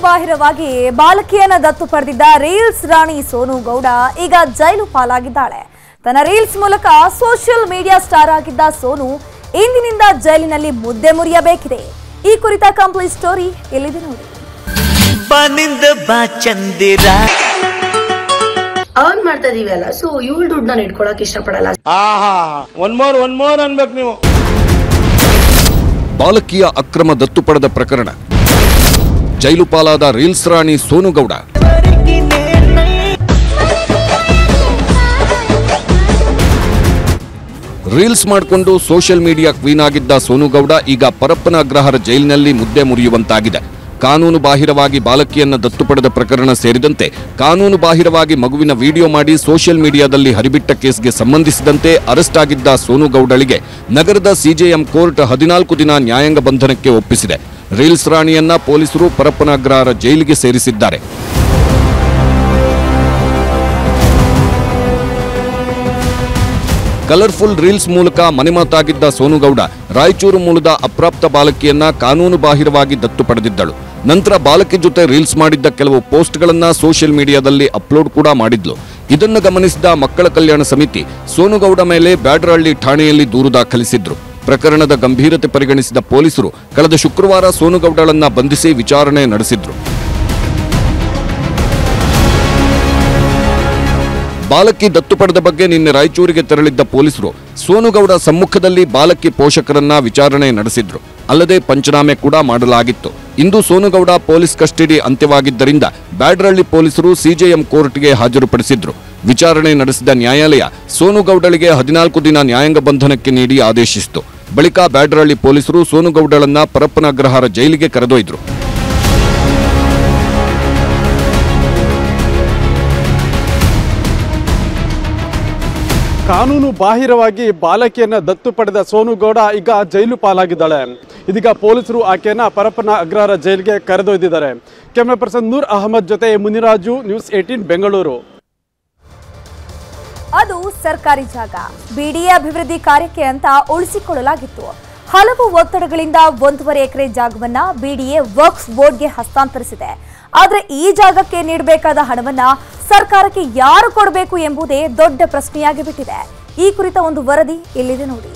ಬಾಹಿರವಾಗಿ ಬಾಲಕಿಯನ್ನ ದತ್ತು ಪಡೆದಿದ್ದ ರೀಲ್ಸ್ ರಾಣಿ ಸೋನು ಗೌಡ ಈಗ ಜೈಲು ಪಾಲಾಗಿದ್ದಾಳೆ ತನ್ನ ರೀಲ್ಸ್ ಮೂಲಕ ಸೋಷಿಯಲ್ ಮೀಡಿಯಾ ಸ್ಟಾರ್ ಆಗಿದ್ದ ಸೋನು ಇಂದಿನಿಂದ ಜೈಲಿನಲ್ಲಿ ಮುದ್ದೆ ಮುರಿಯಬೇಕಿದೆ ಈ ಕುರಿತ ಕಂಪ್ಲೀಟ್ ಸ್ಟೋರಿ ಎಲ್ಲಿದೆ ನೋಡಿ ಬನಿಂದ ಬಾ ಚಂದಿರ ಅರ್ನ್ ಮಾಡ್ತಾ ಇದೀವಿ ಅಲ್ಲ ಸೊ ಇವಳು ದುಡ್ಡು ನಾನು ಇಟ್ಕೊಳಕ್ ಇಷ್ಟಪಡಲ್ಲ ಆಹಾ ಒನ್ ಮೋರ್ ಒನ್ ಮೋರ್ ಅನ್ಬೇಕು ನೀವು ಬಾಲಕಿಯ ಅಕ್ರಮ ದತ್ತು ಪಡೆದ ಪ್ರಕರಣ ಜೈಲು ಪಾಲಾದ ರೀಲ್ಸ್ ರಾಣಿ ಸೋನುಗೌಡ ರೀಲ್ಸ್ ಮಾಡಿಕೊಂಡು ಸೋಷಿಯಲ್ ಮೀಡಿಯಾ ಕ್ವೀನ್ ಆಗಿದ್ದ ಸೋನುಗೌಡ ಈಗ ಪರಪ್ಪನ ಅಗ್ರಹಾರ ಜೈಲಿನಲ್ಲಿ ಮುದ್ದೆ ಮುರಿಯುವಂತಾಗಿದೆ ಕಾನೂನು ಬಾಹಿರವಾಗಿ ಬಾಲಕಿಯನ್ನ ದತ್ತು ಪಡೆದ ಪ್ರಕರಣ ಸೇರಿದಂತೆ ಕಾನೂನು ಬಾಹಿರವಾಗಿ ಮಗುವಿನ ವಿಡಿಯೋ ಮಾಡಿ ಸೋಷಿಯಲ್ ಮೀಡಿಯಾದಲ್ಲಿ ಹರಿಬಿಟ್ಟ ಕೇಸ್ಗೆ ಸಂಬಂಧಿಸಿದಂತೆ ಅರೆಸ್ಟ್ ಆಗಿದ್ದ ಸೋನುಗೌಡಳಿಗೆ ನಗರದ ಸಿಜೆಎಂ ಕೋರ್ಟ್ ಹದಿನಾಲ್ಕು ದಿನ ನ್ಯಾಯಾಂಗ ಬಂಧನಕ್ಕೆ ಒಪ್ಪಿಸಿದೆ ರೀಲ್ಸ್ ರಾಣಿಯನ್ನ ಪೊಲೀಸರು ಪರಪ್ಪನ ಅಗ್ರಹಾರ ಜೈಲಿಗೆ ಸೇರಿಸಿದ್ದಾರೆ ಕಲರ್ಫುಲ್ ರೀಲ್ಸ್ ಮೂಲಕ ಮನೆಮಾತಾಗಿದ್ದ ಸೋನುಗೌಡ ರಾಯಚೂರು ಮೂಲದ ಅಪ್ರಾಪ್ತ ಬಾಲಕಿಯನ್ನ ಕಾನೂನು ಬಾಹಿರವಾಗಿ ದತ್ತು ಪಡೆದಿದ್ದಳು ನಂತರ ಬಾಲಕಿ ಜೊತೆ ರೀಲ್ಸ್ ಮಾಡಿದ್ದ ಕೆಲವು ಪೋಸ್ಟ್ಗಳನ್ನ ಸೋಷಿಯಲ್ ಮೀಡಿಯಾದಲ್ಲಿ ಅಪ್ಲೋಡ್ ಕೂಡ ಮಾಡಿದ್ಲು ಇದನ್ನು ಗಮನಿಸಿದ ಮಕ್ಕಳ ಕಲ್ಯಾಣ ಸಮಿತಿ ಸೋನುಗೌಡ ಮೇಲೆ ಬ್ಯಾಡರಹಳ್ಳಿ ಠಾಣೆಯಲ್ಲಿ ದೂರು ದಾಖಲಿಸಿದ್ರು ಪ್ರಕರಣದ ಗಂಭೀರತೆ ಪರಿಗಣಿಸಿದ ಪೊಲೀಸರು ಕಳೆದ ಶುಕ್ರವಾರ ಸೋನುಗೌಡಳನ್ನ ಬಂಧಿಸಿ ವಿಚಾರಣೆ ನಡೆಸಿದ್ರು ಬಾಲಕಿ ದತ್ತು ಪಡೆದ ಬಗ್ಗೆ ನಿನ್ನೆ ರಾಯಚೂರಿಗೆ ತೆರಳಿದ್ದ ಪೊಲೀಸರು ಸೋನುಗೌಡ ಸಮ್ಮುಖದಲ್ಲಿ ಬಾಲಕಿ ಪೋಷಕರನ್ನ ವಿಚಾರಣೆ ನಡೆಸಿದ್ರು ಅಲ್ಲದೆ ಪಂಚನಾಮೆ ಕೂಡ ಮಾಡಲಾಗಿತ್ತು ಇಂದು ಸೋನುಗೌಡ ಪೊಲೀಸ್ ಕಸ್ಟಡಿ ಅಂತ್ಯವಾಗಿದ್ದರಿಂದ ಬ್ಯಾಡ್ರಳ್ಳಿ ಪೊಲೀಸರು ಸಿಜೆಎಂ ಕೋರ್ಟ್ಗೆ ಹಾಜರುಪಡಿಸಿದ್ರು ವಿಚಾರಣೆ ನಡೆಸಿದ ನ್ಯಾಯಾಲಯ ಸೋನುಗೌಡಳಿಗೆ ಹದಿನಾಲ್ಕು ದಿನ ನ್ಯಾಯಾಂಗ ಬಂಧನಕ್ಕೆ ನೀಡಿ ಆದೇಶಿಸಿತು ಬಳಿಕ ಬ್ಯಾಡ್ರಳ್ಳಿ ಪೊಲೀಸರು ಸೋನುಗೌಡಳನ್ನ ಪರಪ್ಪನ ಅಗ್ರಹಾರ ಜೈಲಿಗೆ ಕರೆದೊಯ್ದ್ರು ಕಾನೂನು ಬಾಹಿರವಾಗಿ ಬಾಲಕಿಯನ್ನ ದತ್ತು ಪಡೆದ ಸೋನುಗೌಡ ಈಗ ಜೈಲು ಪಾಲಾಗಿದ್ದಾಳೆ ಇದೀಗ ಪೊಲೀಸರು ಆಕೆಯನ್ನ ಪರಪ್ಪನ ಅಗ್ರಹಾರ ಜೈಲಿಗೆ ಕರೆದೊಯ್ದಿದ್ದಾರೆ ಕ್ಯಾಮ್ರಾ ಪರ್ಸನ್ ನೂರ್ ಅಹಮದ್ ಜೊತೆ ಮುನಿರಾಜು ನ್ಯೂಸ್ ಏಟೀನ್ ಬೆಂಗಳೂರು ಅದು ಸರ್ಕಾರಿ ಜಾಗ ಬಿಡಿಎ ಅಭಿವೃದ್ಧಿ ಕಾರ್ಯಕ್ಕೆ ಅಂತ ಉಳಿಸಿಕೊಳ್ಳಲಾಗಿತ್ತು ಹಲವು ಒತ್ತಡಗಳಿಂದ ಒಂದೂವರೆ ಎಕರೆ ಜಾಗವನ್ನ ಬಿಡಿಎ ವರ್ಕ್ಸ್ ಬೋರ್ಡ್ಗೆ ಹಸ್ತಾಂತರಿಸಿದೆ ಆದ್ರೆ ಈ ಜಾಗಕ್ಕೆ ನೀಡಬೇಕಾದ ಹಣವನ್ನ ಸರ್ಕಾರಕ್ಕೆ ಯಾರು ಕೊಡಬೇಕು ಎಂಬುದೇ ದೊಡ್ಡ ಪ್ರಶ್ನೆಯಾಗಿ ಬಿಟ್ಟಿದೆ ಈ ಕುರಿತ ಒಂದು ವರದಿ ಇಲ್ಲಿದೆ ನೋಡಿ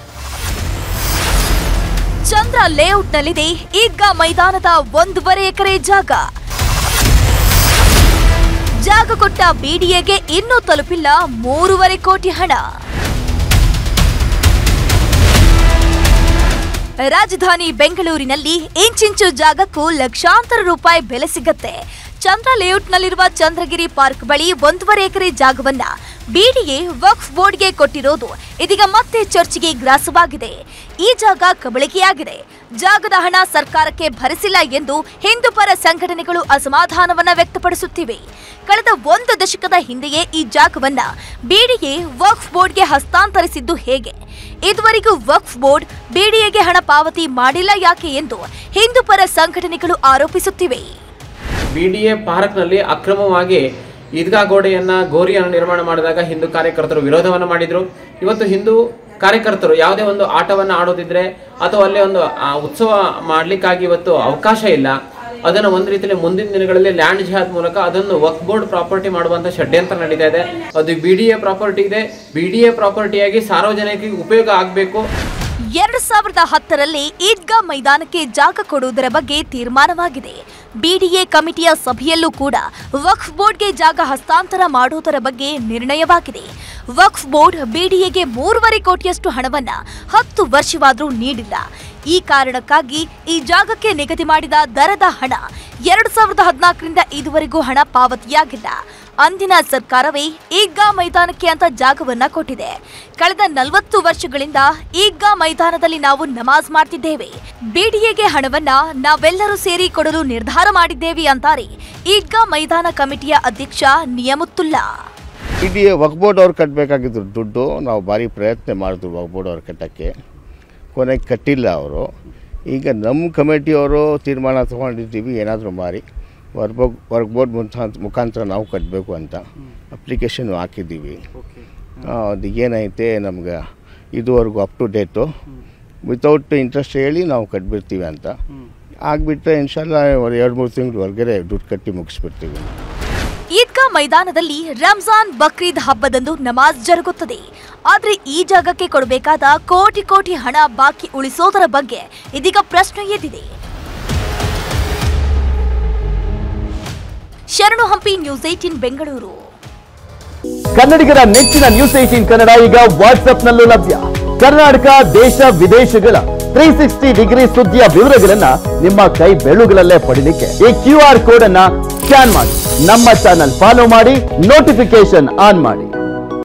ಚಂದ್ರ ಲೇಔಟ್ನಲ್ಲಿದೆ ಈದ್ಗಾ ಮೈದಾನದ ಒಂದೂವರೆ ಎಕರೆ ಜಾಗ ಜಾಗ ಕೊಟ್ಟ ಬಿಡಿಎಗೆ ಇನ್ನೂ ತಲುಪಿಲ್ಲ ಮೂರುವರೆ ಕೋಟಿ ಹಣ ರಾಜಧಾನಿ ಬೆಂಗಳೂರಿನಲ್ಲಿ ಇಂಚಿಂಚು ಜಾಗಕ್ಕೂ ಲಕ್ಷಾಂತರ ರೂಪಾಯಿ ಬೆಲೆ ಸಿಗತ್ತೆ ಚಂದ್ರ ಲೇಔಟ್ನಲ್ಲಿರುವ ಚಂದ್ರಗಿರಿ ಪಾರ್ಕ್ ಬಳಿ ಒಂದೂವರೆ ಎಕರೆ ಜಾಗವನ್ನ ಬಿಡಿಎ ವಕ್ಫ್ ಬೋರ್ಡ್ಗೆ ಕೊಟ್ಟಿರೋದು ಇದೀಗ ಮತ್ತೆ ಚರ್ಚೆಗೆ ಗ್ರಾಸವಾಗಿದೆ ಈ ಜಾಗ ಕಬಳಿಕೆಯಾಗಿದೆ ಜಾಗದ ಹಣ ಸರ್ಕಾರಕ್ಕೆ ಭರಿಸಿಲ್ಲ ಎಂದು ಹಿಂದೂ ಪರ ಸಂಘಟನೆಗಳು ಅಸಮಾಧಾನವನ್ನ ವ್ಯಕ್ತಪಡಿಸುತ್ತಿವೆ ಕಳೆದ ಒಂದು ದಶಕದ ಹಿಂದೆಯೇ ಈ ಜಾಗವನ್ನ ಬಿಡಿಎ ವಕ್ಫ್ ಬೋರ್ಡ್ಗೆ ಹಸ್ತಾಂತರಿಸಿದ್ದು ಹೇಗೆ ಇದುವರೆಗೂ ವಕ್ಫ್ ಬೋರ್ಡ್ ಬಿಡಿಎಗೆ ಹಣ ಪಾವತಿ ಮಾಡಿಲ್ಲ ಯಾಕೆ ಎಂದು ಹಿಂದೂ ಪರ ಸಂಘಟನೆಗಳು ಆರೋಪಿಸುತ್ತಿವೆ ಬಿ ಡಿ ಎ ಪಾರ್ಕ್ನಲ್ಲಿ ಅಕ್ರಮವಾಗಿ ಈದ್ಗಾ ಗೋಡೆಯನ್ನ ಗೋರಿಯನ್ನು ನಿರ್ಮಾಣ ಮಾಡಿದಾಗ ಹಿಂದೂ ಕಾರ್ಯಕರ್ತರು ವಿರೋಧವನ್ನು ಮಾಡಿದ್ರು ಇವತ್ತು ಹಿಂದೂ ಕಾರ್ಯಕರ್ತರು ಯಾವುದೇ ಒಂದು ಆಟವನ್ನು ಆಡೋದಿದ್ರೆ ಅಥವಾ ಅಲ್ಲಿ ಒಂದು ಆ, ಉತ್ಸವ ಮಾಡ್ಲಿಕ್ಕಾಗಿ ಇವತ್ತು ಅವಕಾಶ ಇಲ್ಲ ಅದನ್ನು ಒಂದು ರೀತಿಯಲ್ಲಿ ಮುಂದಿನ ದಿನಗಳಲ್ಲಿ ಲ್ಯಾಂಡ್ ಜಿಹಾದ್ ಮೂಲಕ ಅದನ್ನು ವಕ್ ಬೋರ್ಡ್ ಪ್ರಾಪರ್ಟಿ ಮಾಡುವಂತ ಷಡ್ಯಂತ್ರ ನಡೀತಾ ಇದೆ ಅದು ಬಿ ಡಿ ಎ ಪ್ರಾಪರ್ಟಿ ಇದೆ ಬಿ ಡಿ ಎ ಪ್ರಾಪರ್ಟಿಯಾಗಿ ಸಾರ್ವಜನಿಕರಿಗೆ ಉಪಯೋಗ ಆಗಬೇಕು ಎರಡು ಸಾವಿರದ ಹತ್ತರಲ್ಲಿ ಈದ್ಗಾ ಮೈದಾನಕ್ಕೆ ಜಾಗ ಕೊಡುವುದರ ಬಗ್ಗೆ ತೀರ್ಮಾನವಾಗಿದೆ ಬಿಡಿಎ ಕಮಿಟಿಯ ಸಭೆಯಲ್ಲೂ ಕೂಡ ವಕ್ಫ್ ಬೋರ್ಡ್ಗೆ ಜಾಗ ಹಸ್ತಾಂತರ ಮಾಡುವುದರ ಬಗ್ಗೆ ನಿರ್ಣಯವಾಗಿದೆ ವಕ್ಫ್ ಬೋರ್ಡ್ ಬಿಡಿಎಗೆ ಮೂರುವರೆ ಕೋಟಿಯಷ್ಟು ಹಣವನ್ನ ಹತ್ತು ವರ್ಷವಾದರೂ ನೀಡಿಲ್ಲ ಈ ಕಾರಣಕ್ಕಾಗಿ ಈ ಜಾಗಕ್ಕೆ ನಿಗದಿ ಮಾಡಿದ ದರದ ಹಣ ಎರಡು ಸಾವಿರದ ಹದಿನಾಲ್ಕರಿಂದ ಇದುವರೆಗೂ ಹಣ ಪಾವತಿಯಾಗಿಲ್ಲ ಅಂದಿನ ಸರ್ಕಾರವೇ ಈಗ್ಗಾ ಮೈದಾನಕ್ಕೆ ಅಂತ ಜಾಗವನ್ನ ಕೊಟ್ಟಿದೆ ಕಳೆದ ನಲವತ್ತು ವರ್ಷಗಳಿಂದ ಈಗ್ಗಾ ಮೈದಾನದಲ್ಲಿ ನಾವು ನಮಾಜ್ ಮಾಡ್ತಿದ್ದೇವೆ ಬಿಡಿಎಗೆ ಹಣವನ್ನ ನಾವೆಲ್ಲರೂ ಸೇರಿ ಕೊಡಲು ನಿರ್ಧಾರ ಮಾಡಿದ್ದೇವೆ ಅಂತಾರೆ ಈಗ್ಗಾ ಮೈದಾನ ಕಮಿಟಿಯ ಅಧ್ಯಕ್ಷ ನಿಯಮುತ್ತುಲ್ಲಾ ಇಡೀ ವಕ್ಬೋರ್ಡ್ ಅವ್ರು ಕಟ್ಟಬೇಕಾಗಿದ್ರು ದುಡ್ಡು ನಾವು ಭಾರಿ ಪ್ರಯತ್ನ ಮಾಡಿದ್ರು ವಕ್ಬೋರ್ಡ್ ಅವ್ರು ಕಟ್ಟೋಕ್ಕೆ ಕೊನೆಗೆ ಕಟ್ಟಿಲ್ಲ ಅವರು ಈಗ ನಮ್ಮ ಕಮಿಟಿಯವರು ತೀರ್ಮಾನ ತೊಗೊಂಡಿದ್ದೀವಿ ಏನಾದರೂ ಮಾರಿ ವರ್ಬೋ ವರ್ಕ್ ಬೋರ್ಡ್ ಮುಖಾಂತರ ಮುಖಾಂತರ ನಾವು ಕಟ್ಟಬೇಕು ಅಂತ ಅಪ್ಲಿಕೇಶನ್ ಹಾಕಿದ್ದೀವಿ ಆ, ಅದು ಏನೈತೆ ನಮ್ಗೆ ಇದುವರೆಗೂ up to date without interest ಹೇಳಿ ನಾವು ಕಟ್ಬಿಡ್ತೀವಿ ಅಂತ ಆಗಿಬಿಟ್ರೆ ಇನ್ಶಾಲ್ಲ ಒಂದು ಎರಡು ಮೂರು ತಿಂಗಳು ಹೊರಗಡೆ ದುಡ್ಡು ಕಟ್ಟಿ ಮುಗಿಸ್ಬಿಡ್ತೀವಿ ಈದ್ಗಾ ಮೈದಾನದಲ್ಲಿ ರಂಜಾನ್ ಬಕ್ರೀದ್ ಹಬ್ಬದಂದು ನಮಾಜ್ ಜರುಗುತ್ತದೆ ಆದ್ರೆ ಈ ಜಾಗಕ್ಕೆ ಕೊಡಬೇಕಾದ ಕೋಟಿ ಕೋಟಿ ಹಣ ಬಾಕಿ ಉಳಿಸೋದರ ಬಗ್ಗೆ ಇದೀಗ ಪ್ರಶ್ನೆ ಎದ್ದಿದೆ ಶರಣು ಹಂಪಿ ನ್ಯೂಸ್ ಏಟೀನ್ ಬೆಂಗಳೂರು ಕನ್ನಡಿಗರ ನೆಚ್ಚಿನ ನ್ಯೂಸ್ ಏಟೀನ್ ಕನ್ನಡ ಈಗ ವಾಟ್ಸ್ಆಪ್ನಲ್ಲೂ ಲಭ್ಯ ಕರ್ನಾಟಕ ದೇಶ ವಿದೇಶಗಳ ತ್ರೀ ಸಿಕ್ಸ್ಟಿ ಡಿಗ್ರಿ ಸುದ್ದಿಯ ವಿವರಗಳನ್ನ ನಿಮ್ಮ ಕೈ ಬೆಳುಗಳಲ್ಲೇ ಪಡಿಲಿಕ್ಕೆ ಈ ಕ್ಯೂ ಆರ್ ಕೋಡ್ ಅನ್ನ ಸ್ಕ್ಯಾನ್ ಮಾಡಿ ನಮ್ಮ ಚಾನಲ್ ಫಾಲೋ ಮಾಡಿ ನೋಟಿಫಿಕೇಶನ್ ಆನ್ ಮಾಡಿ